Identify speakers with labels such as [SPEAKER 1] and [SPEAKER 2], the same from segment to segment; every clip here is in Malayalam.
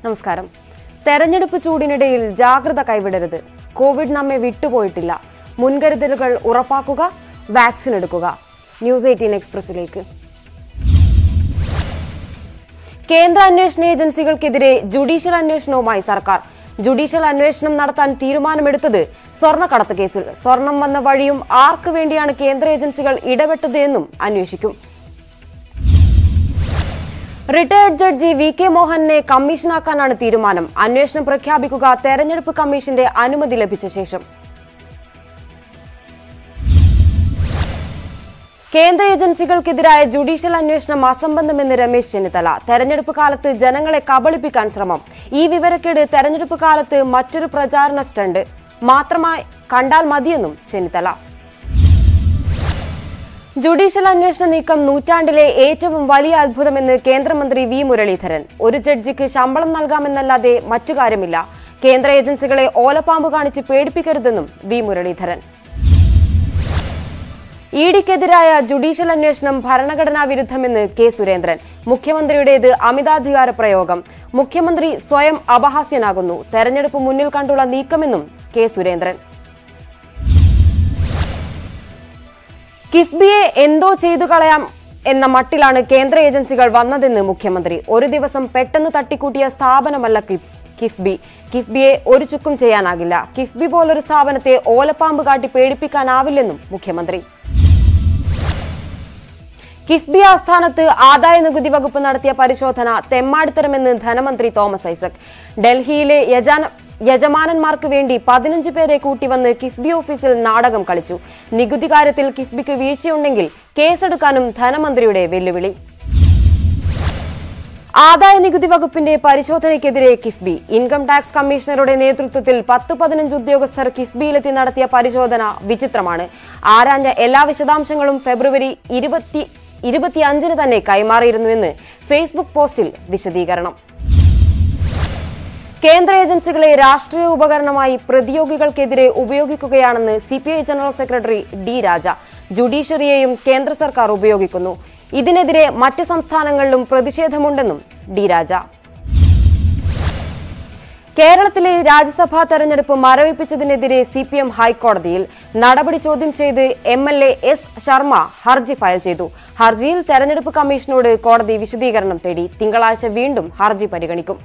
[SPEAKER 1] നമസ്കാരം തെരഞ്ഞെടുപ്പ് ചൂടിനിടയിൽ ജാഗ്രത കൈവിടരുത് കോവിഡ് നമ്മെ വിട്ടുപോയിട്ടില്ല മുൻകരുതലുകൾ ഉറപ്പാക്കുക വാക്സിൻ എടുക്കുക ന്യൂസ് എയ്റ്റീൻ എക്സ്പ്രസിലേക്ക് കേന്ദ്ര അന്വേഷണ ഏജൻസികൾക്കെതിരെ ജുഡീഷ്യൽ അന്വേഷണവുമായി സർക്കാർ ജുഡീഷ്യൽ അന്വേഷണം നടത്താൻ തീരുമാനമെടുത്തത് സ്വർണ്ണക്കടത്ത് കേസിൽ സ്വർണം വന്ന വഴിയും ആർക്ക് വേണ്ടിയാണ് കേന്ദ്ര ഏജൻസികൾ ഇടപെട്ടത് എന്നും അന്വേഷിക്കും റിട്ടയർഡ് ജഡ്ജി വി കെ മോഹനെ കമ്മീഷനാക്കാനാണ് തീരുമാനം അന്വേഷണം പ്രഖ്യാപിക്കുക തെരഞ്ഞെടുപ്പ് കമ്മീഷന്റെ അനുമതി ലഭിച്ച ശേഷം കേന്ദ്ര ഏജൻസികൾക്കെതിരായ ജുഡീഷ്യൽ അന്വേഷണം അസംബന്ധമെന്ന് രമേശ് ചെന്നിത്തല തെരഞ്ഞെടുപ്പ് കാലത്ത് ജനങ്ങളെ കബളിപ്പിക്കാൻ ശ്രമം ഈ വിവരക്കേട് തെരഞ്ഞെടുപ്പ് കാലത്ത് മറ്റൊരു പ്രചാരണ സ്റ്റണ്ട് മാത്രമായി കണ്ടാൽ മതിയെന്നും ചെന്നിത്തല ജുഡീഷ്യൽ അന്വേഷണ നീക്കം നൂറ്റാണ്ടിലെ ഏറ്റവും വലിയ അത്ഭുതമെന്ന് കേന്ദ്രമന്ത്രി വി മുരളീധരൻ ഒരു ജഡ്ജിക്ക് ശമ്പളം നൽകാമെന്നല്ലാതെ മറ്റു കാര്യമില്ല കേന്ദ്ര ഏജൻസികളെ ഓലപ്പാമ്പ് കാണിച്ച് പേടിപ്പിക്കരുതെന്നും വി മുരളീധരൻ ഇഡിക്കെതിരായ ജുഡീഷ്യൽ അന്വേഷണം ഭരണഘടനാ വിരുദ്ധമെന്ന് കെ സുരേന്ദ്രൻ മുഖ്യമന്ത്രിയുടേത് അമിതാധികാര പ്രയോഗം മുഖ്യമന്ത്രി സ്വയം അപഹാസ്യനാകുന്നു തെരഞ്ഞെടുപ്പ് മുന്നിൽ കണ്ടുള്ള നീക്കമെന്നും കെ സുരേന്ദ്രൻ കിഫ്ബിയെ എന്തോ ചെയ്തു കളയാം എന്ന മട്ടിലാണ് കേന്ദ്ര ഏജൻസികൾ വന്നതെന്ന് മുഖ്യമന്ത്രി ഒരു ദിവസം പെട്ടെന്ന് തട്ടിക്കൂട്ടിയ സ്ഥാപനമല്ല കിഫ്- കിഫ്ബി കിഫ്ബിയെ ഒരു ചുക്കും ചെയ്യാനാകില്ല കിഫ്ബി പോലൊരു സ്ഥാപനത്തെ ഓലപ്പാമ്പ് കാട്ടി പേടിപ്പിക്കാനാവില്ലെന്നും മുഖ്യമന്ത്രി കിഫ്ബി ആസ്ഥാനത്ത് ആദായ നികുതി വകുപ്പ് നടത്തിയ പരിശോധന തെമ്മാടിത്തരമെന്ന് ധനമന്ത്രി തോമസ് ഐസക് ഡൽഹിയിലെ യജാന യജമാനന്മാർക്ക് വേണ്ടി പതിനഞ്ച് പേരെ കൂട്ടിവന്ന് കിഫ്ബി ഓഫീസിൽ നാടകം കളിച്ചു നികുതി കാര്യത്തിൽ കിഫ്ബിക്ക് വീഴ്ചയുണ്ടെങ്കിൽ കേസെടുക്കാനും ധനമന്ത്രിയുടെ വെല്ലുവിളി ആദായ നികുതി വകുപ്പിന്റെ പരിശോധനയ്ക്കെതിരെ കിഫ്ബി ഇൻകം ടാക്സ് കമ്മീഷണറുടെ നേതൃത്വത്തിൽ പത്ത് പതിനഞ്ച് ഉദ്യോഗസ്ഥർ കിഫ്ബിയിലെത്തി നടത്തിയ പരിശോധന വിചിത്രമാണ് ആരാഞ്ഞ എല്ലാ വിശദാംശങ്ങളും ഫെബ്രുവരി ഇരുപത്തി ഇരുപത്തിയഞ്ചിന് തന്നെ കൈമാറിയിരുന്നുവെന്ന് ഫേസ്ബുക്ക് പോസ്റ്റിൽ വിശദീകരണം കേന്ദ്ര ഏജൻസികളെ രാഷ്ട്രീയ ഉപകരണമായി പ്രതിയോഗികൾക്കെതിരെ ഉപയോഗിക്കുകയാണെന്ന് C P I general secretary D Raja ജുഡീഷ്യറിയെയും കേന്ദ്ര സർക്കാർ ഉപയോഗിക്കുന്നു ഇതിനെതിരെ മറ്റ് സംസ്ഥാനങ്ങളിലും പ്രതിഷേധമുണ്ടെന്നും ഡി രാജ കേരളത്തിലെ രാജ്യസഭാ തെരഞ്ഞെടുപ്പ് മരവിപ്പിച്ചതിനെതിരെ സി പി എം ഹൈക്കോടതിയിൽ നടപടി ചോദ്യം ചെയ്ത് M L A S Sharma ഹർജി ഫയൽ ചെയ്തു ഹർജിയിൽ തെരഞ്ഞെടുപ്പ് കമ്മീഷനോട് കോടതി വിശദീകരണം തേടി തിങ്കളാഴ്ച വീണ്ടും ഹർജി പരിഗണിക്കും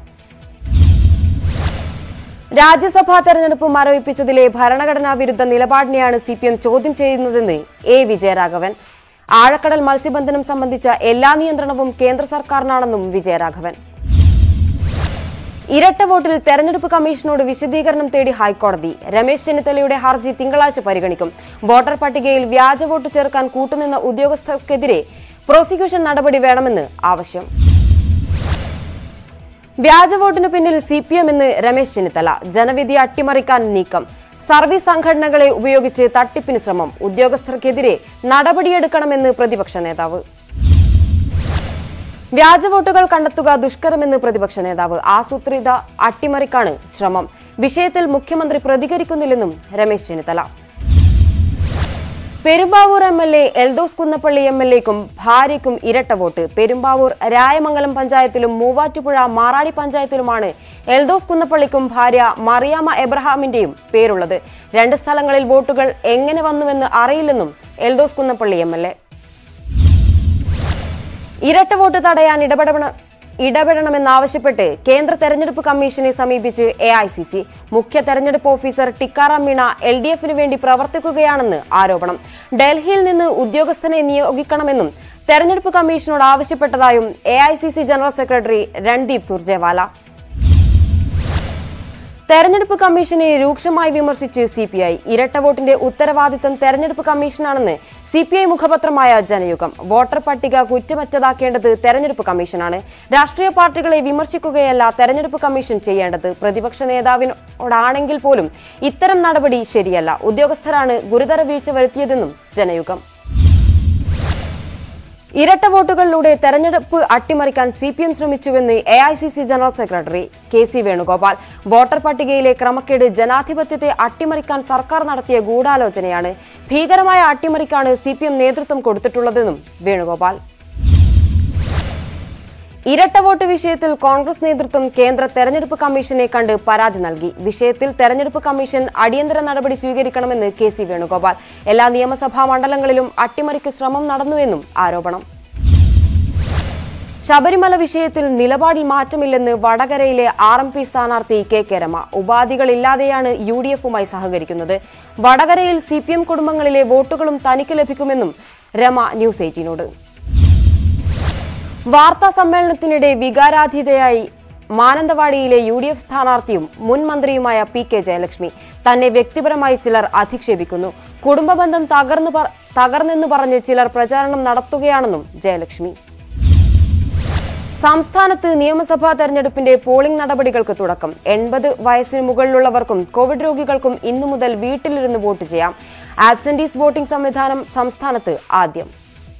[SPEAKER 1] രാജ്യസഭാ തെരഞ്ഞെടുപ്പ് മരവിപ്പിച്ചതിലെ ഭരണഘടനാ വിരുദ്ധ നിലപാടിനെയാണ് സി പി എം ചോദ്യം ചെയ്യുന്നതെന്ന് എ വിജയരാഘവൻ ആഴക്കടൽ മത്സ്യബന്ധനം സംബന്ധിച്ച എല്ലാ നിയന്ത്രണവും കേന്ദ്ര സർക്കാരിനാണെന്നും വിജയരാഘവൻ ഇരട്ട വോട്ടിൽ തെരഞ്ഞെടുപ്പ് കമ്മീഷനോട് വിശദീകരണം തേടി ഹൈക്കോടതി രമേശ് ചെന്നിത്തലയുടെ ഹർജി തിങ്കളാഴ്ച പരിഗണിക്കും വോട്ടർ പട്ടികയിൽ വ്യാജ വോട്ട് ചേർക്കാൻ കൂട്ടുനിന്ന ഉദ്യോഗസ്ഥർക്കെതിരെ പ്രോസിക്യൂഷൻ നടപടി വേണമെന്ന് ആവശ്യം വ്യാജ വോട്ടിന് പിന്നിൽ സി പി എം എന്ന് രമേശ് ചെന്നിത്തല ജനവിധി അട്ടിമറിക്കാൻ നീക്കം സർവീസ് സംഘടനകളെ ഉപയോഗിച്ച് തട്ടിപ്പിന് ശ്രമം ഉദ്യോഗസ്ഥർക്കെതിരെ നടപടിയെടുക്കണമെന്ന് പ്രതിപക്ഷ നേതാവ് വ്യാജ വോട്ടുകൾ കണ്ടെത്തുക ദുഷ്കരമെന്ന് പ്രതിപക്ഷ നേതാവ് ആസൂത്രിത അട്ടിമറിക്കാണ് ശ്രമം വിഷയത്തിൽ മുഖ്യമന്ത്രി പ്രതികരിക്കുന്നില്ലെന്നും Ramesh Chennithala Perumbavoor M L A Eldhose Kunnappilly M L എക്കും ഭാര്യയ്ക്കും ഇരട്ട വോട്ട് പെരുമ്പാവൂർ രായമംഗലം പഞ്ചായത്തിലും മൂവാറ്റുപുഴ മാറാടി പഞ്ചായത്തിലുമാണ് എൽദോസ് കുന്നപ്പള്ളിക്കും ഭാര്യ മറിയാമ്മ എബ്രഹാമിന്റെയും പേരുള്ളത് രണ്ട് സ്ഥലങ്ങളിൽ വോട്ടുകൾ എങ്ങനെ വന്നുവെന്ന് അറിയില്ലെന്നും Eldhose Kunnappilly M L A ഇരട്ട വോട്ട് തടയാൻ ഇടപെടണ ഇടപെടണമെന്നാവശ്യപ്പെട്ട് കേന്ദ്ര തെരഞ്ഞെടുപ്പ് കമ്മീഷനെ സമീപിച്ച് എ ഐ സി സി മുഖ്യ തെരഞ്ഞെടുപ്പ് officer Tikaram Meena L D എഫിന് വേണ്ടി പ്രവർത്തിക്കുകയാണെന്ന് ആരോപണം ഡൽഹിയിൽ നിന്ന് ഉദ്യോഗസ്ഥനെ നിയോഗിക്കണമെന്നും തെരഞ്ഞെടുപ്പ് കമ്മീഷനോട് ആവശ്യപ്പെട്ടതായും A I C C general secretary Randeep Surjewala തെരഞ്ഞെടുപ്പ് കമ്മീഷനെ രൂക്ഷമായി വിമർശിച്ച് സി പി ഐ ഇരട്ട വോട്ടിന്റെ ഉത്തരവാദിത്തം തെരഞ്ഞെടുപ്പ് കമ്മീഷനാണെന്ന് സി പി ഐ മുഖപത്രമായ ജനയുഗം വോട്ടർ പട്ടിക കുറ്റമറ്റതാക്കേണ്ടത് തെരഞ്ഞെടുപ്പ് കമ്മീഷനാണ് രാഷ്ട്രീയ പാർട്ടികളെ വിമർശിക്കുകയല്ല തെരഞ്ഞെടുപ്പ് കമ്മീഷൻ ചെയ്യേണ്ടത് പ്രതിപക്ഷ നേതാവിനോടാണെങ്കിൽ പോലും ഇത്തരം നടപടി ശരിയല്ല ഉദ്യോഗസ്ഥരാണ് ഗുരുതര വീഴ്ച വരുത്തിയതെന്നും ജനയുഗം ഇരട്ട വോട്ടുകളിലൂടെ തെരഞ്ഞെടുപ്പ് അട്ടിമറിക്കാൻ സി പി എം ശ്രമിച്ചുവെന്ന് A I C C general secretary K C Venugopal voter പട്ടികയിലെ ക്രമക്കേട് ജനാധിപത്യത്തെ അട്ടിമറിക്കാൻ സർക്കാർ നടത്തിയ ഗൂഢാലോചനയാണ് ഭീകരമായ അട്ടിമറിക്കാണ് സി പി എം നേതൃത്വം കൊടുത്തിട്ടുള്ളതെന്നും വേണുഗോപാൽ ഇരട്ട വോട്ട് വിഷയത്തിൽ കോൺഗ്രസ് നേതൃത്വം കേന്ദ്ര തെരഞ്ഞെടുപ്പ് കമ്മീഷനെ കണ്ട് പരാതി നൽകി വിഷയത്തിൽ തെരഞ്ഞെടുപ്പ് കമ്മീഷൻ അടിയന്തര നടപടി സ്വീകരിക്കണമെന്ന് കെ സി വേണുഗോപാൽ എല്ലാ നിയമസഭാ മണ്ഡലങ്ങളിലും അട്ടിമറിക്ക് ശ്രമം നടന്നുവെന്നും ആരോപണം ശബരിമല വിഷയത്തിൽ നിലപാടിൽ മാറ്റമില്ലെന്ന് വടകരയിലെ ആർ എം പി സ്ഥാനാർത്ഥി കെ കെ രമ ഉപാധികളില്ലാതെയാണ് യു ഡി എഫുമായി സഹകരിക്കുന്നത് വടകരയിൽ സി പി എം കുടുംബങ്ങളിലെ വോട്ടുകളും തനിക്ക് ലഭിക്കുമെന്നും രമ ന്യൂസ് എയ്റ്റീനോട് വാർത്താ സമ്മേളനത്തിനിടെ വികാരാധീതയായി മാനന്തവാടിയിലെ യു ഡി എഫ് സ്ഥാനാർത്ഥിയും മുൻ മന്ത്രിയുമായ പി കെ ജയലക്ഷ്മി തന്നെ വ്യക്തിപരമായി ചിലർ അധിക്ഷേപിക്കുന്നു കുടുംബബന്ധം തകർന്നു പ- തകർന്നെന്ന് പറഞ്ഞ് ചിലർ പ്രചാരണം നടത്തുകയാണെന്നും ജയലക്ഷ്മി സംസ്ഥാനത്ത് നിയമസഭാ തെരഞ്ഞെടുപ്പിന്റെ പോളിംഗ് നടപടികൾക്ക് തുടക്കം എൺപത് വയസ്സിന് മുകളിലുള്ളവർക്കും കോവിഡ് രോഗികൾക്കും ഇന്നു മുതൽ വീട്ടിലിരുന്ന് വോട്ട് ചെയ്യാം ആബ്സെന്റീസ് വോട്ടിംഗ് സംവിധാനം സംസ്ഥാനത്ത് ആദ്യം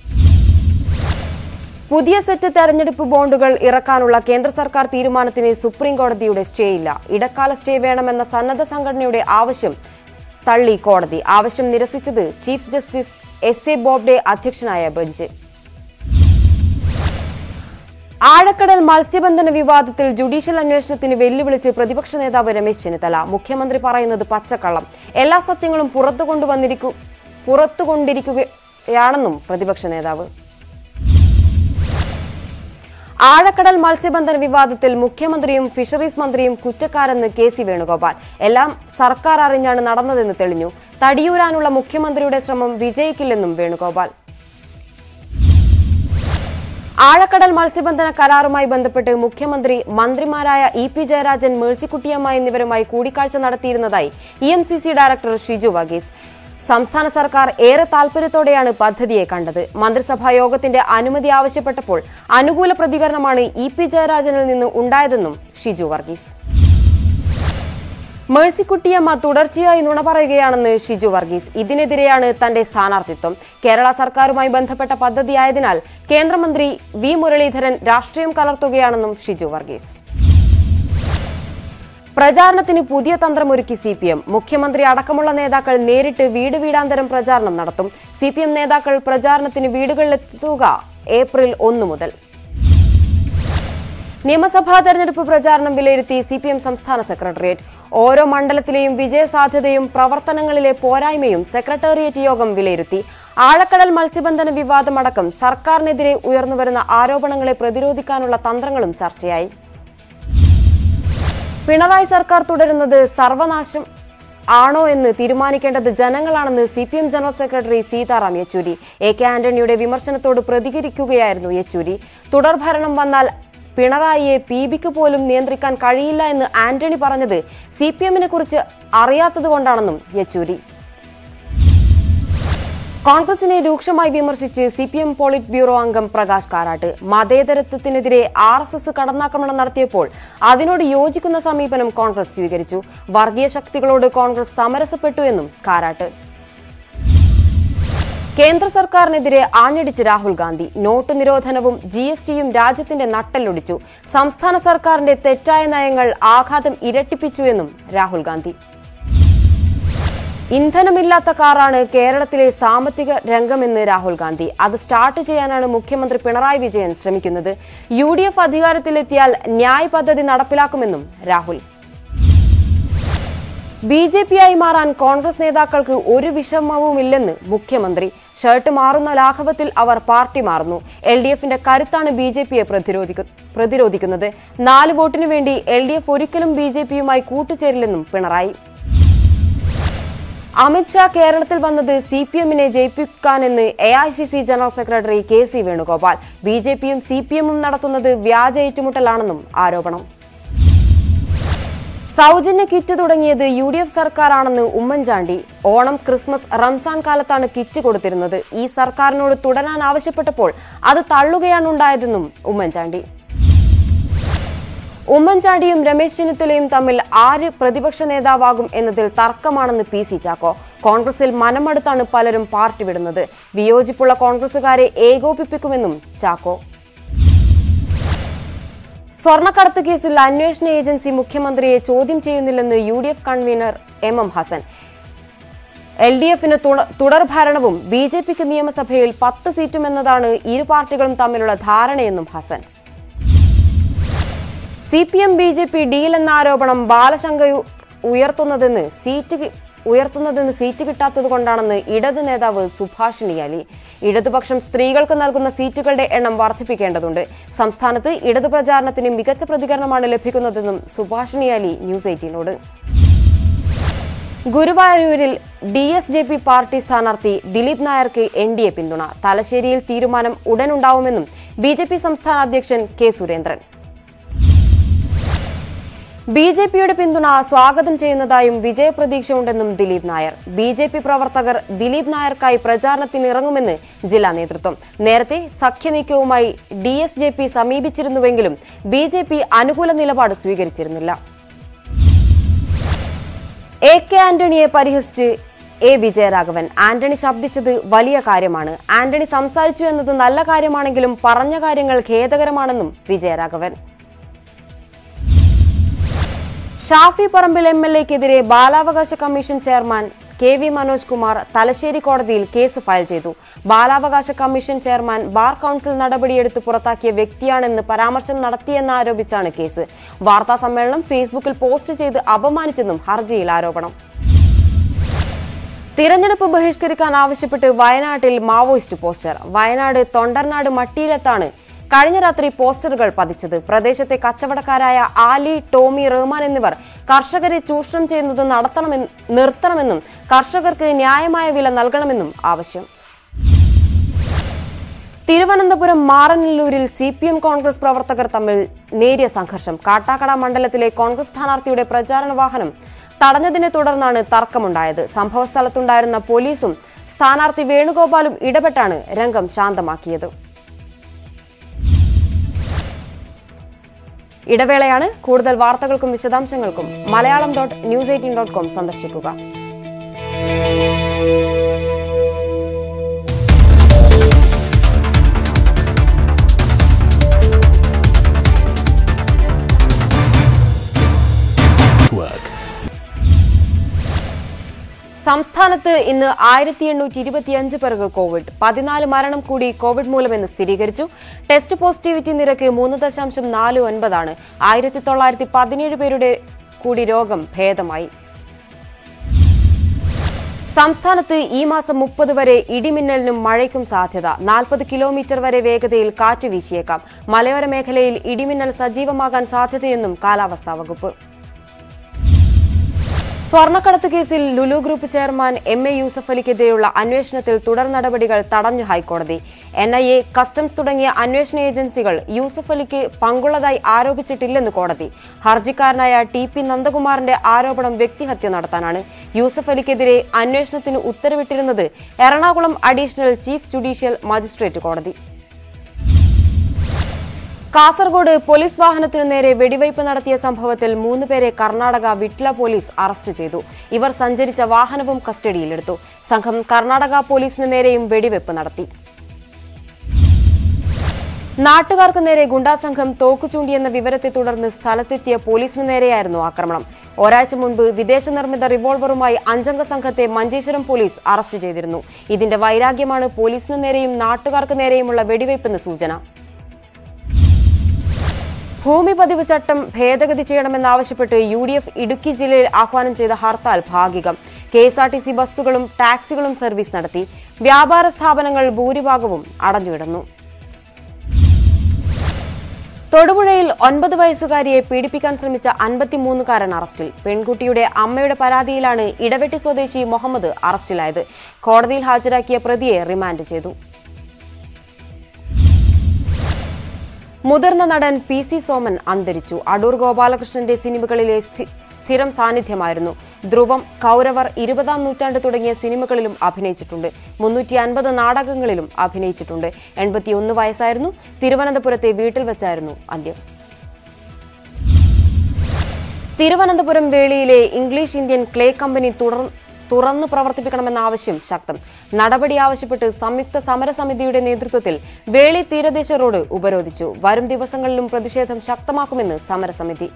[SPEAKER 1] പുതിയ സെറ്റ് തെരഞ്ഞെടുപ്പ് ബോണ്ടുകൾ ഇറക്കാനുള്ള കേന്ദ്ര സർക്കാർ തീരുമാനത്തിന് സുപ്രീം കോടതിയുടെ സ്റ്റേ ഇല്ല ഇടക്കാല സ്റ്റേ വേണമെന്ന സന്നദ്ധ സംഘടനയുടെ ആവശ്യം തള്ളി കോടതി ആവശ്യം നിരസിച്ചത് chief justice S A Bobde അധ്യക്ഷനായ ബെഞ്ച് ആഴക്കടൽ മത്സ്യബന്ധന വിവാദത്തിൽ ജുഡീഷ്യൽ അന്വേഷണത്തിന് വെല്ലുവിളിച്ച് പ്രതിപക്ഷ നേതാവ് രമേശ് ചെന്നിത്തല മുഖ്യമന്ത്രി പറയുന്നത് പച്ചക്കള്ളം എല്ലാ സത്യങ്ങളും പുറത്തു കൊണ്ടുവന്നിരിക്കു പുറത്തു കൊണ്ടിരിക്കുകയാണെന്നും പ്രതിപക്ഷ നേതാവ് ആഴക്കടൽ മത്സ്യബന്ധന വിവാദത്തിൽ മുഖ്യമന്ത്രിയും ഫിഷറീസ് മന്ത്രിയും കുറ്റക്കാരെന്ന് കെ സി വേണുഗോപാൽ എല്ലാം സർക്കാർ അറിഞ്ഞാണ് നടന്നതെന്ന് തെളിഞ്ഞു തടിയൂരാനുള്ള മുഖ്യമന്ത്രിയുടെ ശ്രമം വിജയിക്കില്ലെന്നും വേണുഗോപാൽ ആഴക്കടൽ മത്സ്യബന്ധന കരാറുമായി ബന്ധപ്പെട്ട് മുഖ്യമന്ത്രി മന്ത്രിമാരായ ഇ പി ജയരാജൻ മേഴ്സിക്കുട്ടിയമ്മ എന്നിവരുമായി കൂടിക്കാഴ്ച നടത്തിയിരുന്നതായി E M C C director Shiju Varghese സംസ്ഥാന സർക്കാർ ഏറെ താൽപര്യത്തോടെയാണ് പദ്ധതിയെ കണ്ടത് മന്ത്രിസഭാ യോഗത്തിന്റെ അനുമതി ആവശ്യപ്പെട്ടപ്പോൾ അനുകൂല പ്രതികരണമാണ് ഇ പി ജയരാജനിൽ നിന്ന് ഉണ്ടായതെന്നും ഷിജു വർഗീസ് മേഴ്സിക്കുട്ടിയമ്മ തുടർച്ചയായി നുണ പറയുകയാണെന്ന് ഷിജു വർഗീസ് ഇതിനെതിരെയാണ് തന്റെ സ്ഥാനാർത്ഥിത്വം കേരള സർക്കാരുമായി ബന്ധപ്പെട്ട പദ്ധതിയായതിനാൽ കേന്ദ്രമന്ത്രി വി മുരളീധരൻ രാഷ്ട്രീയം കലർത്തുകയാണെന്നും ഷിജു വർഗീസ് പ്രചാരണത്തിന് പുതിയ തന്ത്രമൊരുക്കി സി പി എം മുഖ്യമന്ത്രി അടക്കമുള്ള നേതാക്കൾ നേരിട്ട് വീട് വീടാന്തരം പ്രചാരണം നടത്തും സി പി എം നേതാക്കൾ പ്രചാരണത്തിന് വീടുകളിലെത്തുക ഏപ്രിൽ ഒന്ന് മുതൽ നിയമസഭാ തെരഞ്ഞെടുപ്പ് പ്രചാരണം വിലയിരുത്തി സി പി എം സംസ്ഥാന സെക്രട്ടേറിയറ്റ് ഓരോ മണ്ഡലത്തിലെയും വിജയസാധ്യതയും പ്രവർത്തനങ്ങളിലെ പോരായ്മയും സെക്രട്ടേറിയറ്റ് യോഗം വിലയിരുത്തി ആഴക്കടൽ മത്സ്യബന്ധന വിവാദമടക്കം സർക്കാരിനെതിരെ ഉയർന്നുവരുന്ന ആരോപണങ്ങളെ പ്രതിരോധിക്കാനുള്ള തന്ത്രങ്ങളും ചർച്ചയായി പിണറായി സർക്കാർ തുടരുന്നത് സർവനാശം ആണോ എന്ന് തീരുമാനിക്കേണ്ടത് ജനങ്ങളാണെന്ന് C P M general secretary Sitaram Yechury A K ആന്റണിയുടെ വിമർശനത്തോട് പ്രതികരിക്കുകയായിരുന്നു യെച്ചൂരി തുടർഭരണം വന്നാൽ പിണറായിയെ പി ബിക്ക് പോലും നിയന്ത്രിക്കാൻ കഴിയില്ല എന്ന് ആന്റണി പറഞ്ഞത് സി പി എമ്മിനെ കുറിച്ച് അറിയാത്തതുകൊണ്ടാണെന്നും യെച്ചൂരി കോൺഗ്രസിനെ രൂക്ഷമായി വിമർശിച്ച് C P M politburo അംഗം പ്രകാശ് കാരാട്ട് മതേതരത്വത്തിനെതിരെ ആർ എസ് എസ് കടന്നാക്രമണം നടത്തിയപ്പോൾ അതിനോട് യോജിക്കുന്ന സമീപനം കോൺഗ്രസ് സ്വീകരിച്ചു വർഗീയ ശക്തികളോട് കോൺഗ്രസ് സമരസപ്പെട്ടു എന്നും കാരാട്ട് കേന്ദ്ര സർക്കാരിനെതിരെ ആഞ്ഞടിച്ച് രാഹുൽ ഗാന്ധി നോട്ട് നിരോധനവും ജി എസ് ടിയും രാജ്യത്തിന്റെ നട്ടെല്ലൊടിച്ചു സംസ്ഥാന സർക്കാരിന്റെ തെറ്റായ നയങ്ങൾ ആഘാതം ഇരട്ടിപ്പിച്ചു എന്നും രാഹുൽ ഗാന്ധി ഇന്ധനമില്ലാത്ത കാറാണ് കേരളത്തിലെ സാമ്പത്തിക രംഗമെന്ന് രാഹുൽ ഗാന്ധി അത് സ്റ്റാർട്ട് ചെയ്യാനാണ് മുഖ്യമന്ത്രി പിണറായി വിജയൻ ശ്രമിക്കുന്നത് യു ഡി എഫ് അധികാരത്തിലെത്തിയാൽ ന്യായ് പദ്ധതി നടപ്പിലാക്കുമെന്നും രാഹുൽ ബി ജെ പിയായി മാറാൻ കോൺഗ്രസ് നേതാക്കൾക്ക് ഒരു വിഷമവുമില്ലെന്ന് മുഖ്യമന്ത്രി ഷർട്ട് മാറുന്ന ലാഘവത്തിൽ അവർ പാർട്ടി മാറുന്നു എൽ ഡി എഫിന്റെ കരുത്താണ് ബി ജെ പിയെ പ്രതിരോധിക്കുന്നത് നാല് വോട്ടിനു വേണ്ടി എൽ ഡി എഫ് ഒരിക്കലും ബി ജെ പിയുമായി കൂട്ടുചേരില്ലെന്നും പിണറായി അമിത്ഷാ കേരളത്തിൽ വന്നത് സി പി എമ്മിനെ ജയിപ്പിക്കാനെന്ന് A I C C general secretary K C Venugopal B J പിയും സി പി എമ്മും നടത്തുന്നത് വ്യാജ ഏറ്റുമുട്ടലാണെന്നും ആരോപണം സൗജന്യ കിറ്റ് തുടങ്ങിയത് യു ഡി എഫ് സർക്കാരാണെന്ന് ഉമ്മൻചാണ്ടി ഓണം ക്രിസ്മസ് റംസാൻ കാലത്താണ് കിറ്റ് കൊടുത്തിരുന്നത് ഈ സർക്കാരിനോട് തുടരാൻ ആവശ്യപ്പെട്ടപ്പോൾ അത് തള്ളുകയാണ് ഉണ്ടായതെന്നും ഉമ്മൻചാണ്ടി ഉമ്മൻചാണ്ടിയും രമേശ് ചെന്നിത്തലയും തമ്മിൽ ആര് പ്രതിപക്ഷ നേതാവാകും എന്നതിൽ തർക്കമാണെന്ന് പി സി ചാക്കോ കോൺഗ്രസിൽ മനമടുത്താണ് പലരും പാർട്ടി വിടുന്നത് വിയോജിപ്പുള്ള കോൺഗ്രസുകാരെ ഏകോപിപ്പിക്കുമെന്നും ചാക്കോ സ്വർണ്ണക്കടത്ത് കേസിൽ അന്വേഷണ ഏജൻസി മുഖ്യമന്ത്രിയെ ചോദ്യം ചെയ്യുന്നില്ലെന്ന് U D F convener M M Hassan L D എഫിന് തുടർ ഭരണവും ബി ജെ പിക്ക് നിയമസഭയിൽ പത്ത് സീറ്റും എന്നതാണ് ഇരു പാർട്ടികളും തമ്മിലുള്ള ധാരണയെന്നും Hassan C P M B J P deal എന്ന ആരോപണം ബാലശങ്ക ഉയർത്തുന്നതെന്ന് സീറ്റ് കി- ഉയർത്തുന്നതെന്ന് സീറ്റ് കിട്ടാത്തത് കൊണ്ടാണെന്ന് ഇടത് നേതാവ് സുഭാഷിണി അലി ഇടതുപക്ഷം സ്ത്രീകൾക്ക് നൽകുന്ന സീറ്റുകളുടെ എണ്ണം വർദ്ധിപ്പിക്കേണ്ടതുണ്ട് സംസ്ഥാനത്ത് ഇടതു പ്രചാരണത്തിന് മികച്ച പ്രതികരണമാണ് ലഭിക്കുന്നതെന്നും സുഭാഷിണി അലി ന്യൂസ് എയ്റ്റീനോട് ഗുരുവായൂരിൽ D S J P party സ്ഥാനാർത്ഥി ദിലീപ് നായർക്ക് എൻ ഡി എ പിന്തുണ തലശ്ശേരിയിൽ തീരുമാനം ഉടനുണ്ടാവുമെന്നും ബി ജെ പി സംസ്ഥാന അധ്യക്ഷൻ കെ സുരേന്ദ്രൻ ബി ജെ പിയുടെ പിന്തുണ സ്വാഗതം ചെയ്യുന്നതായും വിജയപ്രതീക്ഷയുണ്ടെന്നും Dileep Nair B J P പ്രവർത്തകർ ദിലീപ് നായർക്കായി പ്രചാരണത്തിനിറങ്ങുമെന്ന് ജില്ലാ നേതൃത്വം നേരത്തെ സഖ്യനീക്കവുമായി ഡി എസ് ജെ പി സമീപിച്ചിരുന്നുവെങ്കിലും ബി ജെ പി അനുകൂല നിലപാട് സ്വീകരിച്ചിരുന്നില്ല എ കെ ആന്റണിയെ പരിഹസിച്ച് എ വിജയരാഘവൻ ആന്റണി ശബ്ദിച്ചത് വലിയ കാര്യമാണ് ആന്റണി സംസാരിച്ചു എന്നത് നല്ല കാര്യമാണെങ്കിലും പറഞ്ഞ കാര്യങ്ങൾ ഖേദകരമാണെന്നും വിജയരാഘവൻ ഷാഫി പറമ്പിൽ എം എൽ എക്കെതിരെ ബാലാവകാശ commission chairman K V Manoj Kumar Thalassery കോടതിയിൽ കേസ് ഫയൽ ചെയ്തു ബാലാവകാശ കമ്മീഷൻ ചെയർമാൻ ബാർ കൌൺസിൽ നടപടിയെടുത്ത് പുറത്താക്കിയ വ്യക്തിയാണെന്ന് പരാമർശം നടത്തിയെന്നാരോപിച്ചാണ് കേസ് വാർത്താ സമ്മേളനം ഫേസ്ബുക്കിൽ പോസ്റ്റ് ചെയ്ത് അപമാനിച്ചെന്നും ഹർജിയിൽ ആരോപണം തിരഞ്ഞെടുപ്പ് ബഹിഷ്കരിക്കാൻ ആവശ്യപ്പെട്ട് വയനാട്ടിൽ മാവോയിസ്റ്റ് പോസ്റ്റർ വയനാട് തൊണ്ടർനാട് മട്ടിയിലത്താണ് കഴിഞ്ഞ രാത്രി പോസ്റ്ററുകൾ പതിച്ചത് പ്രദേശത്തെ കച്ചവടക്കാരായ ആലി ടോമി റഹ്മാൻ എന്നിവർ കർഷകരെ ചൂഷണം ചെയ്യുന്നത് നടത്തണമെന്ന് നിർത്തണമെന്നും കർഷകർക്ക് ന്യായമായ വില നൽകണമെന്നും ആവശ്യം തിരുവനന്തപുരം മാറനല്ലൂരിൽ സി പി എം കോൺഗ്രസ് പ്രവർത്തകർ തമ്മിൽ നേരിയ സംഘർഷം കാട്ടാക്കട മണ്ഡലത്തിലെ കോൺഗ്രസ് സ്ഥാനാർത്ഥിയുടെ പ്രചാരണ വാഹനം തടഞ്ഞതിനെ തുടർന്നാണ് തർക്കമുണ്ടായത് സംഭവസ്ഥലത്തുണ്ടായിരുന്ന പോലീസും സ്ഥാനാർത്ഥി വേണുഗോപാലും ഇടപെട്ടാണ് രംഗം ശാന്തമാക്കിയത് ഇടവേളയാണ് കൂടുതൽ വാർത്തകൾക്കും വിശദാംശങ്ങൾക്കും Malayalam dot news eighteen dot com സന്ദർശിക്കുക
[SPEAKER 2] Network.
[SPEAKER 1] സംസ്ഥാനത്ത് ഇന്ന് ആയിരത്തി എണ്ണൂറ്റി ഇരുപത്തിയഞ്ച് പേർക്ക് കോവിഡ് പതിനാല് മരണം കൂടി കോവിഡ് മൂലമെന്ന് സ്ഥിരീകരിച്ചു ടെസ്റ്റ് പോസിറ്റിവിറ്റി നിരക്ക് മൂന്ന് ദശാംശം നാല് ഒൻപതാണ് ആയിരത്തി തൊള്ളായിരത്തി പതിനേഴ് പേരുടെ കൂടി രോഗം ഭേദമായി സംസ്ഥാനത്ത് ഈ മാസം മുപ്പത് വരെ ഇടിമിന്നലിനും മഴയ്ക്കും സാധ്യത നാൽപ്പത് കിലോമീറ്റർ വരെ വേഗതയിൽ കാറ്റ് വീശിയേക്കാം മലയോര മേഖലയിൽ ഇടിമിന്നൽ സജീവമാകാൻ സാധ്യതയെന്നും കാലാവസ്ഥാ വകുപ്പ് സ്വർണ്ണക്കടത്ത് കേസിൽ Lulu group chairman M A Yusuf അലിക്കെതിരെയുള്ള അന്വേഷണത്തിൽ തുടർ നടപടികൾ തടഞ്ഞു ഹൈക്കോടതി എൻ ഐ എ കസ്റ്റംസ് തുടങ്ങിയ അന്വേഷണ ഏജൻസികൾ യൂസഫ് അലിക്ക് പങ്കുള്ളതായി ആരോപിച്ചിട്ടില്ലെന്ന് കോടതി ഹർജിക്കാരനായ ടി പി നന്ദകുമാറിന്റെ ആരോപണം വ്യക്തിഹത്യ നടത്താനാണ് യൂസഫ് അലിക്കെതിരെ അന്വേഷണത്തിന് ഉത്തരവിട്ടിരുന്നത് Ernakulam additional chief judicial magistrate കോടതി കാസർഗോഡ് പോലീസ് വാഹനത്തിനു നേരെ വെടിവയ്പ് നടത്തിയ സംഭവത്തിൽ മൂന്ന് പേരെ കർണാടക വിട്ല പോലീസ് അറസ്റ്റ് ചെയ്തു ഇവർ സഞ്ചരിച്ച വാഹനവും കസ്റ്റഡിയിലെടുത്തു സംഘം കർണാടക പോലീസിന് നേരെയും വെടിവയ്പ് നടത്തി നാട്ടുകാർക്ക് നേരെ ഗുണ്ടാസംഘം തോക്കു ചൂണ്ടിയെന്ന വിവരത്തെ തുടർന്ന് സ്ഥലത്തെത്തിയ പോലീസിനു നേരെയായിരുന്നു ആക്രമണം ഒരാഴ്ച മുൻപ് വിദേശ നിർമ്മിത റിവോൾവറുമായി അഞ്ചംഗ സംഘത്തെ മഞ്ചേശ്വരം പോലീസ് അറസ്റ്റ് ചെയ്തിരുന്നു ഇതിന്റെ വൈരാഗ്യമാണ് പോലീസിനു നേരെയും നാട്ടുകാർക്ക് നേരെയുമുള്ള വെടിവയ്പ്പെന്ന് സൂചന ഭൂമി പതിവ് ചട്ടം ഭേദഗതി ചെയ്യണമെന്നാവശ്യപ്പെട്ട് യു ഡി എഫ് ഇടുക്കി ജില്ലയിൽ ആഹ്വാനം ചെയ്ത ഹർത്താൽ ഭാഗികം K S R T C ബസ്സുകളും ടാക്സികളും സർവീസ് നടത്തി വ്യാപാര സ്ഥാപനങ്ങൾ ഭൂരിഭാഗവും അടഞ്ഞുകിടന്നു തൊടുപുഴയിൽ ഒൻപത് വയസ്സുകാരിയെ പീഡിപ്പിക്കാൻ ശ്രമിച്ച അൻപത്തിമൂന്നുകാരൻ അറസ്റ്റിൽ പെൺകുട്ടിയുടെ അമ്മയുടെ പരാതിയിലാണ് ഇടവെട്ടി സ്വദേശി മുഹമ്മദ് അറസ്റ്റിലായത് കോടതിയിൽ ഹാജരാക്കിയ പ്രതിയെ റിമാൻഡ് ചെയ്തു മുതിർന്ന നടൻ പി സി സോമൻ അന്തരിച്ചു അടൂർ ഗോപാലകൃഷ്ണന്റെ സിനിമകളിലെ സ്ഥി- സ്ഥിരം സാന്നിധ്യമായിരുന്നു ധ്രുവം കൗരവർ ഇരുപതാം നൂറ്റാണ്ട് തുടങ്ങിയ സിനിമകളിലും അഭിനയിച്ചിട്ടുണ്ട് മുന്നൂറ്റി അൻപത് നാടകങ്ങളിലും അഭിനയിച്ചിട്ടുണ്ട് എൺപത്തിയൊന്ന് വയസ്സായിരുന്നു തിരുവനന്തപുരത്തെ വീട്ടിൽ വെച്ചായിരുന്നു അന്ത്യം തിരുവനന്തപുരം വേളിയിലെ ഇംഗ്ലീഷ് ഇന്ത്യൻ ക്ലേ കമ്പനി തുടർ തുറന്നു പ്രവർത്തിപ്പിക്കണമെന്ന ആവശ്യം ശക്തം നടപടി ആവശ്യപ്പെട്ട് സംയുക്ത സമരസമിതിയുടെ നേതൃത്വത്തിൽ വേളി തീരദേശ റോഡ് ഉപരോധിച്ചു വരും ദിവസങ്ങളിലും പ്രതിഷേധം ശക്തമാക്കുമെന്ന് സമരസമിതി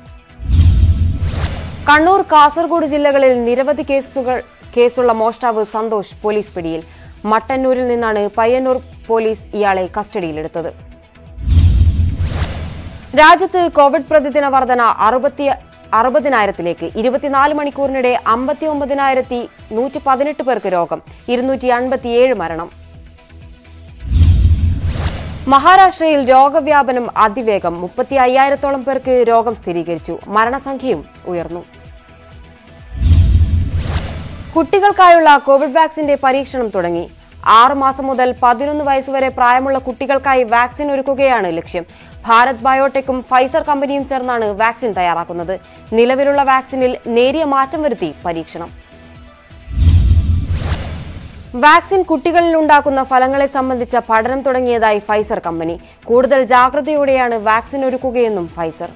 [SPEAKER 1] കണ്ണൂർ കാസർഗോഡ് ജില്ലകളിൽ നിരവധി കേസുകൾ കേസുള്ള മോഷ്ടാവ് സന്തോഷ് പോലീസ് പിടിയിൽ മട്ടന്നൂരിൽ നിന്നാണ് പയ്യന്നൂർ പോലീസ് ഇയാളെ കസ്റ്റഡിയിലെടുത്തത് രാജ്യത്ത് കോവിഡ് പ്രതിദിന വർധന അറുപത്തി അറുപതിനായിരത്തിലേക്ക് ഇരുപത്തിനാല് മണിക്കൂറിനിടെ അമ്പത്തി ഒമ്പതിനായിരത്തി നൂറ്റി പതിനെട്ട് പേർക്ക് രോഗം ഇരുന്നൂറ്റി അൻപത്തിയേഴ് മരണം മഹാരാഷ്ട്രയിൽ രോഗവ്യാപനം അതിവേഗം മുപ്പത്തി അയ്യായിരത്തോളം പേർക്ക് രോഗം സ്ഥിരീകരിച്ചു മരണസംഖ്യയും ഉയർന്നു കുട്ടികൾക്കായുള്ള കോവിഡ് വാക്സിന്റെ പരീക്ഷണം തുടങ്ങി ആറ് മാസം മുതൽ പതിനൊന്ന് വയസ്സുവരെ പ്രായമുള്ള കുട്ടികൾക്കായി വാക്സിൻ ഒരുക്കുകയാണ് ലക്ഷ്യം ഭാരത് ബയോടെക്കും ഫൈസർ കമ്പനിയും ചേർന്നാണ് വാക്സിൻ തയ്യാറാക്കുന്നത് നിലവിലുള്ള വാക്സിനിൽ നേരിയ മാറ്റം വരുത്തി പരീക്ഷണം വാക്സിൻ കുട്ടികളിൽ ഉണ്ടാക്കുന്ന ഫലങ്ങളെ സംബന്ധിച്ച പഠനം തുടങ്ങിയതായി ഫൈസർ കമ്പനി കൂടുതൽ ജാഗ്രതയോടെയാണ് വാക്സിൻ ഒരുക്കുകയെന്നും ഫൈസർ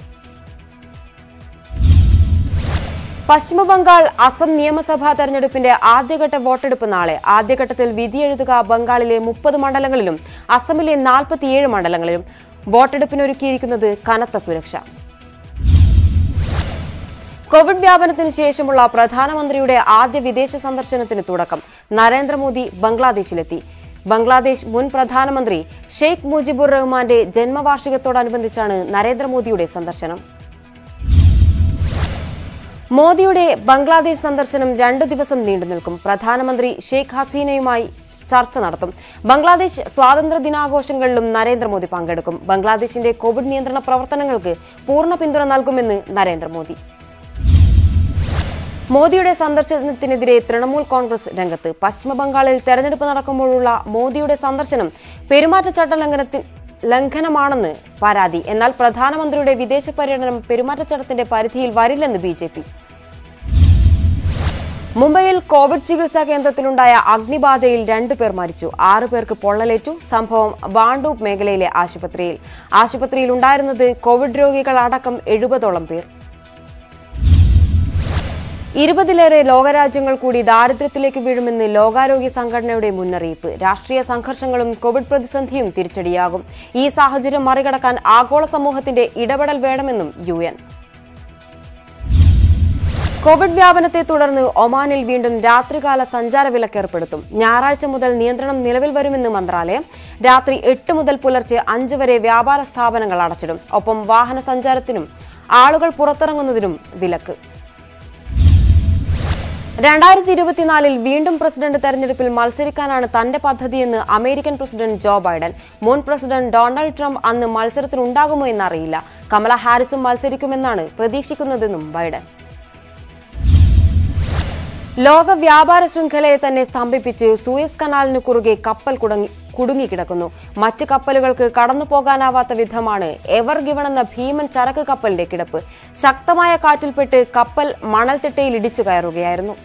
[SPEAKER 1] പശ്ചിമബംഗാൾ അസം നിയമസഭാ തെരഞ്ഞെടുപ്പിന്റെ ആദ്യഘട്ട വോട്ടെടുപ്പ് നാളെ ആദ്യഘട്ടത്തിൽ വിധിയെഴുതുക ബംഗാളിലെ മുപ്പത് മണ്ഡലങ്ങളിലും അസമിലെ നാൽപ്പത്തിയേഴ് മണ്ഡലങ്ങളിലും വോട്ടെടുപ്പിനൊരുക്കിയിരിക്കുന്നത് കനത്ത സുരക്ഷ കോവിഡ് വ്യാപനത്തിന് ശേഷമുള്ള പ്രധാനമന്ത്രിയുടെ ആദ്യ വിദേശ സന്ദർശനത്തിന് തുടക്കം നരേന്ദ്രമോദി ബംഗ്ലാദേശിലെത്തി ബംഗ്ലാദേശ് മുൻ പ്രധാനമന്ത്രി ഷെയ്ഖ് മുജിബുർ റഹ്മാന്റെ ജന്മവാർഷികത്തോടനുബന്ധിച്ചാണ് നരേന്ദ്രമോദിയുടെ സന്ദർശനം മോദിയുടെ ബംഗ്ലാദേശ് സന്ദർശനം രണ്ടു ദിവസം നീണ്ടു നിൽക്കും പ്രധാനമന്ത്രി ഷെയ്ഖ് ഹസീനയുമായി ചർച്ച നടത്തും ബംഗ്ലാദേശ് സ്വാതന്ത്ര്യ ദിനാഘോഷങ്ങളിലും നരേന്ദ്രമോദി പങ്കെടുക്കും ബംഗ്ലാദേശിന്റെ കോവിഡ് നിയന്ത്രണ പ്രവർത്തനങ്ങൾക്ക് പൂർണ്ണ പിന്തുണ നൽകുമെന്ന് നരേന്ദ്രമോദി മോദിയുടെ സന്ദർശനത്തിനെതിരെ തൃണമൂൽ കോൺഗ്രസ് രംഗത്ത് പശ്ചിമബംഗാളിൽ തെരഞ്ഞെടുപ്പ് നടക്കുമ്പോഴുള്ള മോദിയുടെ സന്ദർശനം പെരുമാറ്റച്ചട്ട ലംഘനത്തിൽ ലംഘനമാണെന്ന് പരാതി എന്നാൽ പ്രധാനമന്ത്രിയുടെ വിദേശ പര്യടനം പെരുമാറ്റച്ചട്ടത്തിന്റെ പരിധിയിൽ വരില്ലെന്ന് ബി ജെ പി മുംബൈയിൽ കോവിഡ് ചികിത്സാ കേന്ദ്രത്തിലുണ്ടായ അഗ്നിബാധയിൽ രണ്ടുപേർ മരിച്ചു ആറു പേർക്ക് പൊള്ളലേറ്റു സംഭവം വാണ്ടൂപ്പ് മേഖലയിലെ ആശുപത്രിയിൽ ആശുപത്രിയിൽ ഉണ്ടായിരുന്നത് കോവിഡ് രോഗികൾ അടക്കം എഴുപതോളം പേർ ഇരുപതിലേറെ ലോകരാജ്യങ്ങൾ കൂടി ദാരിദ്ര്യത്തിലേക്ക് വീഴുമെന്ന് ലോകാരോഗ്യ സംഘടനയുടെ മുന്നറിയിപ്പ് രാഷ്ട്രീയ സംഘർഷങ്ങളും കോവിഡ് പ്രതിസന്ധിയും തിരിച്ചടിയാകും ഈ സാഹചര്യം മറികടക്കാൻ ആഗോള സമൂഹത്തിന്റെ ഇടപെടൽ വേണമെന്നും യു എൻ കോവിഡ് വ്യാപനത്തെ തുടർന്ന് ഒമാനിൽ വീണ്ടും രാത്രികാല സഞ്ചാര വിലക്ക് ഏർപ്പെടുത്തും ഞായറാഴ്ച മുതൽ നിയന്ത്രണം നിലവിൽ വരുമെന്ന് മന്ത്രാലയം രാത്രി എട്ട് മുതൽ പുലർച്ചെ അഞ്ച് വരെ വ്യാപാര സ്ഥാപനങ്ങൾ അടച്ചിടും ഒപ്പം വാഹന സഞ്ചാരത്തിനും ആളുകൾ പുറത്തിറങ്ങുന്നതിനും വിലക്ക് രണ്ടായിരത്തി ഇരുപത്തിനാലിൽ വീണ്ടും പ്രസിഡന്റ് തെരഞ്ഞെടുപ്പിൽ മത്സരിക്കാനാണ് തന്റെ പദ്ധതിയെന്ന് അമേരിക്കൻ പ്രസിഡന്റ് ജോ ബൈഡൻ മുൻ പ്രസിഡന്റ് ഡൊണാൾഡ് ട്രംപ് അന്ന് മത്സരത്തിനുണ്ടാകുമോ എന്നറിയില്ല കമല ഹാരിസും മത്സരിക്കുമെന്നാണ് പ്രതീക്ഷിക്കുന്നതെന്നും ബൈഡൻ ലോക വ്യാപാര ശൃംഖലയെ തന്നെ സ്തംഭിപ്പിച്ച് സൂയസ് കനാലിന് കുറുകെ കപ്പൽ കുടങ്ങി കുടുങ്ങിക്കിടക്കുന്നു മറ്റ് കപ്പലുകൾക്ക് കടന്നു പോകാനാവാത്ത വിധമാണ് എവർ ഗിവൺ എന്ന ഭീമൻ ചരക്ക് കപ്പലിന്റെ കിടപ്പ് ശക്തമായ കാറ്റിൽപ്പെട്ട് കപ്പൽ മണൽത്തിട്ടയിൽ ഇടിച്ചു കയറുകയായിരുന്നു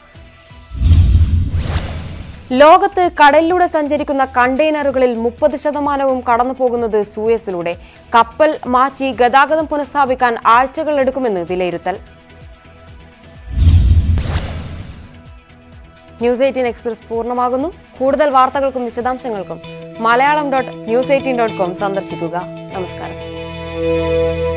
[SPEAKER 1] ലോകത്ത് കടലിലൂടെ സഞ്ചരിക്കുന്ന കണ്ടെയ്നറുകളിൽ മുപ്പത് ശതമാനവും കടന്നു പോകുന്നത് സൂയസിലൂടെ കപ്പൽ മാറ്റി ഗതാഗതം പുനഃസ്ഥാപിക്കാൻ ആഴ്ചകൾ എടുക്കുമെന്ന് വിലയിരുത്തൽ ന്യൂസ് എയ്റ്റീൻ എക്സ്പ്രസ് പൂർണ്ണമാകുന്നു കൂടുതൽ വാർത്തകൾക്കും വിശദാംശങ്ങൾക്കും Malayalam dot news eighteen dot com സന്ദർശിക്കുക നമസ്കാരം